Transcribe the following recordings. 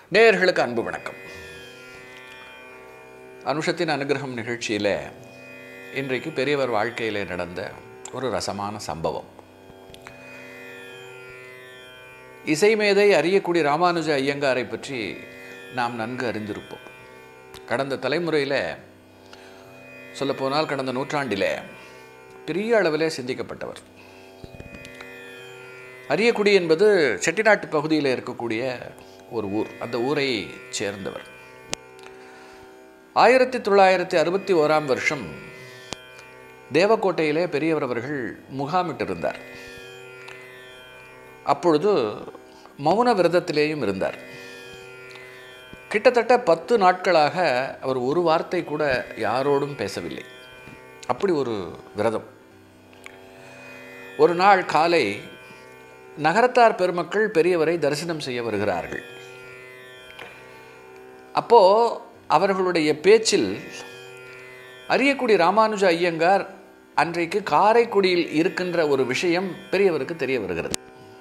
நேயர்களுக்கு அன்பு வணக்கம் அனுஷத்தின் அனுகிரகம் நிகழ்ச்சியில் இன்றைக்கு பெரியவர் வாழ்க்கையில் நடந்த ஒரு ரசமான சம்பவம் இசைமேதை அறியக்கூடிய ராமானுஜ ஐயங்காரை பற்றி நாம் நன்கு அறிந்திருப்போம் கடந்த தலைமுறையில் சொல்லப்போனால் கடந்த நூற்றாண்டில் பெரிய அளவில் சிந்திக்கப்பட்டவர் அரியக்குடி என்பது செட்டிநாட்டு பகுதியில் இருக்கக்கூடிய ஒரு ஊர் அந்த ஊரை சேர்ந்தவர் ஆயிரத்தி தொள்ளாயிரத்தி அறுபத்தி ஓராம் வருஷம் தேவக்கோட்டையிலே பெரியவர் அவர்கள் முகாமிட்டிருந்தார் அப்பொழுது மௌன விரதத்திலேயும் இருந்தார் கிட்டத்தட்ட பத்து நாட்களாக அவர் ஒரு வார்த்தை கூட யாரோடும் பேசவில்லை அப்படி ஒரு விரதம் ஒரு நாள் காலை நகரத்தார் பெருமக்கள் பெரியவரை தரிசனம் செய்ய வருகிறார்கள் அப்போ அவர்களுடைய பேச்சில் அரியக்குடி ராமானுஜ ஐயங்கார் அன்றைக்கு காரைக்குடியில் இருக்கின்ற ஒரு விஷயம் பெரியவருக்கு தெரிய வருகிறது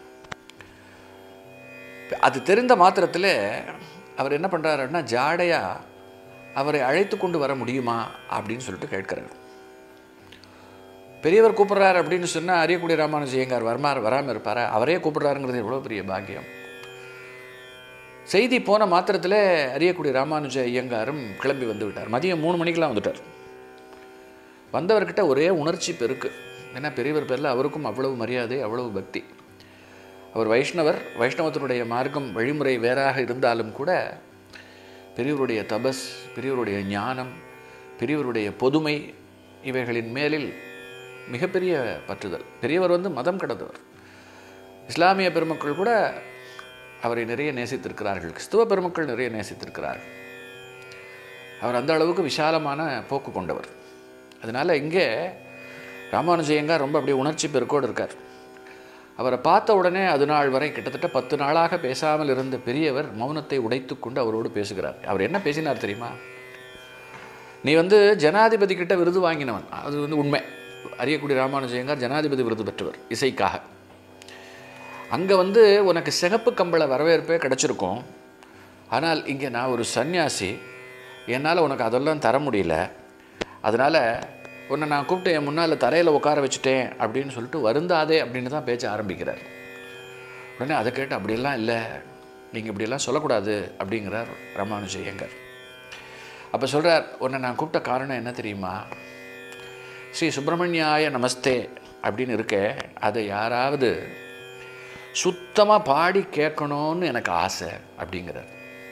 அது தெரிந்த மாத்திரத்தில் அவர் என்ன பண்ணுறாருன்னா ஜாடையா அவரை அழைத்து கொண்டு வர முடியுமா அப்படின்னு சொல்லிட்டு கேட்கிறார் பெரியவர் கூப்பிட்றாரு அப்படின்னு சொன்னால் அரியக்குடி ராமானுஜ ஐயங்கார் வரமார் வராமல் இருப்பாரா அவரே கூப்பிட்றாருங்கிறது எவ்வளோ பெரிய பாக்கியம் செய்தி போன மாத்திரத்தில் அரியக்குடி ராமானுஜ ஐயங்காரும் கிளம்பி வந்து விட்டார் மதியம் மூணு மணிக்கெலாம் வந்துட்டார் வந்தவர்கிட்ட ஒரே உணர்ச்சி பெருக்கு ஏன்னா பெரியவர் பேரில் அவருக்கும் அவ்வளவு மரியாதை அவ்வளவு பக்தி அவர் வைஷ்ணவர் வைஷ்ணவத்தினுடைய மார்க்கம் வழிமுறை வேறாக இருந்தாலும் கூட பெரியவருடைய தபஸ் பெரியவருடைய ஞானம் பெரியவருடைய பொதுமை இவைகளின் மேலில் மிகப்பெரிய பற்றுதல் பெரியவர் வந்து மதம் கடந்தவர் இஸ்லாமிய பெருமக்கள் கூட அவரை நிறைய நேசித்திருக்கிறார்கள் கிறிஸ்துவ பெருமக்கள் நிறைய நேசித்திருக்கிறார்கள் அவர் அந்த அளவுக்கு விசாலமான போக்கு கொண்டவர் அதனால் இங்கே ராமானுஜயங்கா ரொம்ப அப்படியே உணர்ச்சி பெருக்கோடு இருக்கார் அவரை பார்த்த உடனே அது நாள் வரை கிட்டத்தட்ட பத்து நாளாக பேசாமல் இருந்த பெரியவர் மௌனத்தை உடைத்து கொண்டு அவரோடு பேசுகிறார் அவர் என்ன பேசினார் தெரியுமா நீ வந்து ஜனாதிபதி கிட்ட விருது வாங்கினவன் அது வந்து உண்மை அரியக்குடி ராமானுஜயங்கார் ஜனாதிபதி விருது பெற்றவர் இசைக்காக அங்கே வந்து உனக்கு சிகப்பு கம்பள வரவேற்பே கிடச்சிருக்கும் ஆனால் இங்கே நான் ஒரு சன்னியாசி என்னால் உனக்கு அதெல்லாம் தர முடியல அதனால் உன்னை நான் கூப்பிட்டு என் முன்னால் தரையில் உட்கார வச்சுட்டேன் அப்படின்னு சொல்லிட்டு வருந்தாதே அப்படின்னு தான் பேச்ச ஆரம்பிக்கிறார் உடனே அதை கேட்டு அப்படியெல்லாம் இல்லை நீங்கள் இப்படியெல்லாம் சொல்லக்கூடாது அப்படிங்கிறார் ராமானுஜ ஐயங்கர் அப்போ சொல்கிறார் உன்னை நான் கூப்பிட்ட காரணம் என்ன தெரியுமா ஸ்ரீ சுப்பிரமணியாய நமஸ்தே அப்படின்னு இருக்கே அதை யாராவது சுத்தமாக பாடி கேட்கணும்னு எனக்கு ஆசை அப்படிங்கிறார்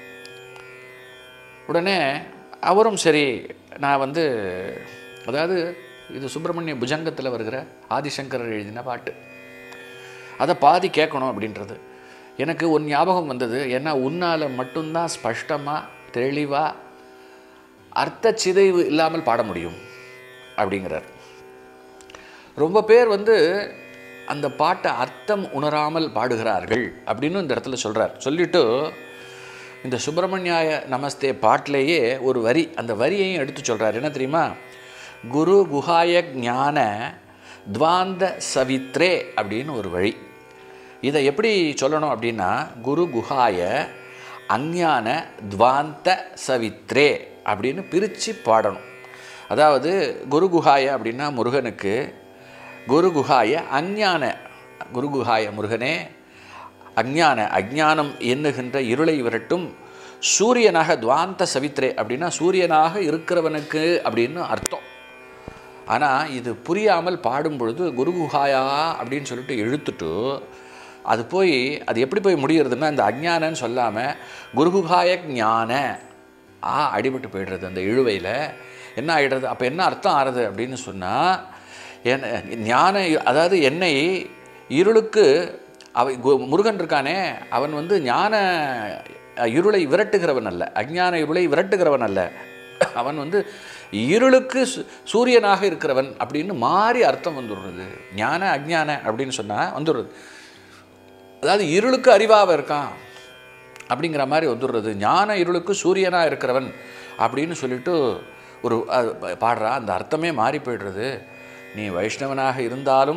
உடனே அவரும் சரி நான் வந்து அதாவது இது சுப்பிரமணிய புஜங்கத்தில் வருகிற ஆதிசங்கரர் எழுதின பாட்டு அதை பாதி கேட்கணும் அப்படின்றது எனக்கு ஒரு ஞாபகம் வந்தது ஏன்னா உன்னால் மட்டும்தான் ஸ்பஷ்டமாக தெளிவாக அர்த்த சிதைவு இல்லாமல் பாட முடியும் அப்படிங்கிறார் ரொம்ப பேர் வந்து அந்த பாட்டை அர்த்தம் உணராமல் பாடுகிறார்கள் அப்படின்னு இந்த இடத்துல சொல்கிறார் சொல்லிவிட்டு இந்த சுப்பிரமணியாய நமஸ்தே பாட்டிலேயே ஒரு வரி அந்த வரியையும் எடுத்து சொல்கிறார் என்ன தெரியுமா குரு குஹாய ஞான துவாந்த சவித்ரே அப்படின்னு ஒரு வழி இதை எப்படி சொல்லணும் அப்படின்னா குரு குஹாய அஞ்ஞான துவாந்த சவித்ரே அப்படின்னு பிரித்து பாடணும் அதாவது குரு குஹாய அப்படின்னா முருகனுக்கு குரு குஹாய அஞ்ஞான குரு குஹாய முருகனே அஞ்ஞான அஜ்ஞானம் எண்ணுகின்ற இருளை விரட்டும் சூரியனாக துவாந்த சவித்ரே அப்படின்னா சூரியனாக இருக்கிறவனுக்கு அப்படின்னு அர்த்தம் ஆனால் இது புரியாமல் பாடும் பொழுது குருகுஹாயா அப்படின்னு சொல்லிட்டு இழுத்துட்டு அது போய் அது எப்படி போய் முடிகிறதுன்னா இந்த அஜ்ஞானன்னு சொல்லாமல் குருகுஹாய ஞான ஆ அடிபட்டு போயிடுறது அந்த இழுவையில் என்ன ஆகிடுறது அப்போ என்ன அர்த்தம் ஆறுது அப்படின்னு சொன்னால் என் ஞான அதாவது என்னை இருளுக்கு அவை முருகன் இருக்கானே அவன் வந்து ஞான இருளை விரட்டுகிறவன் அல்ல அஞ்ஞான இருளை விரட்டுகிறவன் அல்ல அவன் வந்து இருளுக்கு சூரியனாக இருக்கிறவன் அப்படின்னு மாறி அர்த்தம் வந்துடுறது ஞான அஜ்ஞான அப்படின்னு சொன்னால் வந்துடுறது அதாவது இருளுக்கு அறிவாக இருக்கான் அப்படிங்கிற மாதிரி வந்துடுறது ஞான இருளுக்கு சூரியனாக இருக்கிறவன் அப்படின்னு சொல்லிட்டு ஒரு பாடுறா அந்த அர்த்தமே மாறி போய்டுறது நீ வைஷ்ணவனாக இருந்தாலும்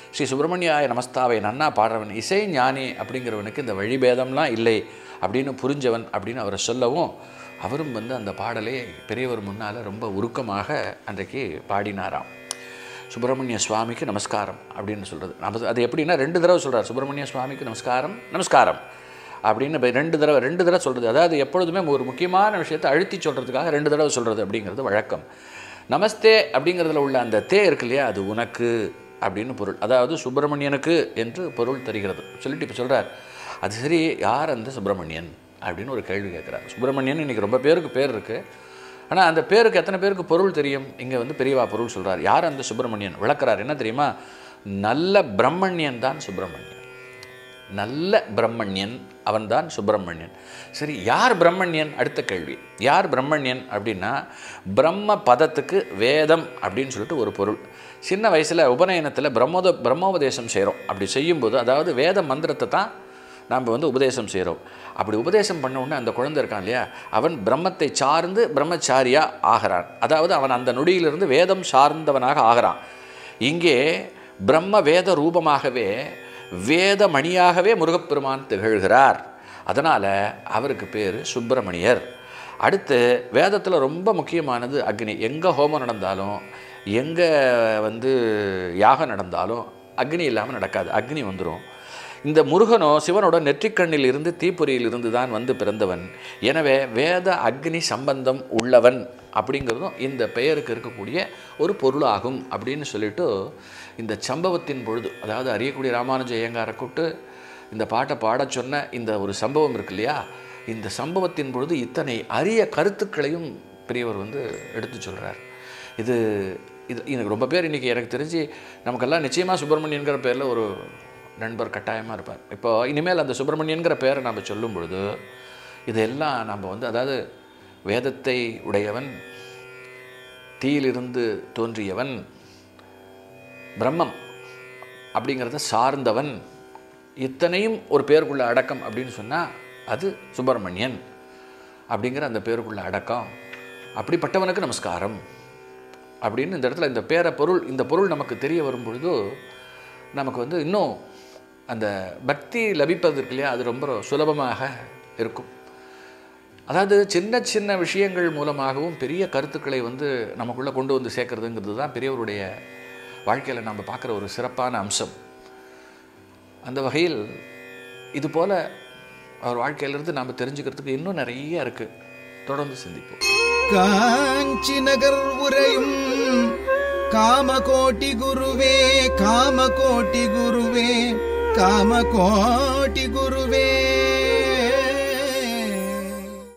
ஸ்ரீ சுப்பிரமணியாய நமஸ்தாவை நன்னா பாடுறவன் இசை ஞானி அப்படிங்கிறவனுக்கு இந்த வழிபேதம்லாம் இல்லை அப்படின்னு புரிஞ்சவன் அப்படின்னு அவரை சொல்லவும் அவரும் வந்து அந்த பாடலை பெரியவர் முன்னால் ரொம்ப உருக்கமாக அன்றைக்கு பாடினாராம் சுப்பிரமணிய சுவாமிக்கு நமஸ்காரம் அப்படின்னு சொல்கிறது நம்ம அது எப்படின்னா ரெண்டு தடவை சொல்கிறார் சுப்பிரமணிய சுவாமிக்கு நமஸ்காரம் நமஸ்காரம் அப்படின்னு இப்ப ரெண்டு தடவை ரெண்டு தடவை சொல்கிறது அதாவது எப்பொழுதுமே ஒரு முக்கியமான விஷயத்தை அழுத்தி சொல்கிறதுக்காக ரெண்டு தடவை சொல்கிறது அப்படிங்கிறது வழக்கம் நமஸ்தே அப்படிங்கிறதுல உள்ள அந்த தே இருக்கு இல்லையா அது உனக்கு அப்படின்னு பொருள் அதாவது சுப்பிரமணியனுக்கு என்று பொருள் தருகிறது சொல்லிட்டு இப்போ சொல்கிறார் அது சரி யார் அந்த சுப்பிரமணியன் அப்படின்னு ஒரு கேள்வி கேட்குறார் சுப்பிரமணியன் இன்றைக்கி ரொம்ப பேருக்கு பேர் இருக்குது ஆனால் அந்த பேருக்கு எத்தனை பேருக்கு பொருள் தெரியும் இங்கே வந்து பெரியவா பொருள் சொல்கிறார் யார் அந்த சுப்பிரமணியன் விளக்குறார் என்ன தெரியுமா நல்ல பிரம்மண்யன் தான் சுப்பிரமணியன் நல்ல பிரம்மண்யன் அவன்தான் சுப்பிரமணியன் சரி யார் பிரம்மண்யன் அடுத்த கேள்வி யார் பிரம்மண்யன் அப்படின்னா பிரம்ம பதத்துக்கு வேதம் அப்படின்னு சொல்லிட்டு ஒரு பொருள் சின்ன வயசில் உபநயனத்தில் பிரம்மோத பிரம்மோபதேசம் செய்கிறோம் அப்படி செய்யும்போது அதாவது வேத மந்திரத்தை தான் நாம் வந்து உபதேசம் செய்கிறோம் அப்படி உபதேசம் பண்ண உடனே அந்த குழந்தை இருக்கான் இல்லையா அவன் பிரம்மத்தை சார்ந்து பிரம்மச்சாரியா ஆகிறான் அதாவது அவன் அந்த நொடியிலிருந்து வேதம் சார்ந்தவனாக ஆகிறான் இங்கே பிரம்ம வேத ரூபமாகவே வேதமணியாகவே முருகப்பெருமான் திகழ்கிறார் அதனால் அவருக்கு பேர் சுப்பிரமணியர் அடுத்து வேதத்தில் ரொம்ப முக்கியமானது அக்னி எங்கே ஹோமம் நடந்தாலும் எங்கே வந்து யாகம் நடந்தாலும் அக்னி இல்லாமல் நடக்காது அக்னி வந்துடும் இந்த முருகனோ சிவனோட நெற்றிக்கண்ணில் இருந்து தீப்பொறியில் இருந்து தான் வந்து பிறந்தவன் எனவே வேத அக்னி சம்பந்தம் உள்ளவன் அப்படிங்கிறதும் இந்த பெயருக்கு இருக்கக்கூடிய ஒரு பொருளாகும் அப்படின்னு சொல்லிட்டு இந்த சம்பவத்தின் பொழுது அதாவது அறியக்கூடிய ராமானுஜ ஐயங்காரை கூப்பிட்டு இந்த பாட்டை பாடச் சொன்ன இந்த ஒரு சம்பவம் இருக்கு இல்லையா இந்த சம்பவத்தின் பொழுது இத்தனை அரிய கருத்துக்களையும் பெரியவர் வந்து எடுத்து சொல்கிறார் இது இது எனக்கு ரொம்ப பேர் இன்றைக்கி எனக்கு தெரிஞ்சு நமக்கெல்லாம் நிச்சயமாக சுப்பிரமணியன்கிற பேரில் ஒரு நண்பர் கட்டாயமாக இருப்பார் இப்போ இனிமேல் அந்த சுப்பிரமணியன்கிற பேரை நம்ம சொல்லும் பொழுது இதெல்லாம் நம்ம வந்து அதாவது வேதத்தை உடையவன் தீயிலிருந்து தோன்றியவன் பிரம்மம் அப்படிங்கிறத சார்ந்தவன் இத்தனையும் ஒரு பேருக்குள்ள அடக்கம் அப்படின்னு சொன்னால் அது சுப்பிரமணியன் அப்படிங்கிற அந்த பேருக்குள்ள அடக்கம் அப்படிப்பட்டவனுக்கு நமஸ்காரம் அப்படின்னு இந்த இடத்துல இந்த பேர பொருள் இந்த பொருள் நமக்கு தெரிய வரும் பொழுது நமக்கு வந்து இன்னும் அந்த பக்தி லபிப்பதற்கு இல்லையா அது ரொம்ப சுலபமாக இருக்கும் அதாவது சின்ன சின்ன விஷயங்கள் மூலமாகவும் பெரிய கருத்துக்களை வந்து நமக்குள்ளே கொண்டு வந்து சேர்க்கறதுங்கிறது தான் பெரியவருடைய வாழ்க்கையில் நம்ம பார்க்குற ஒரு சிறப்பான அம்சம் அந்த வகையில் இது போல் அவர் வாழ்க்கையிலிருந்து நாம் தெரிஞ்சுக்கிறதுக்கு இன்னும் நிறைய இருக்குது தொடர்ந்து சிந்திப்போம் காஞ்சி நகர் உரையும் காமகோட்டி குருவே காமகோட்டி குருவே காமகோட்டி குரு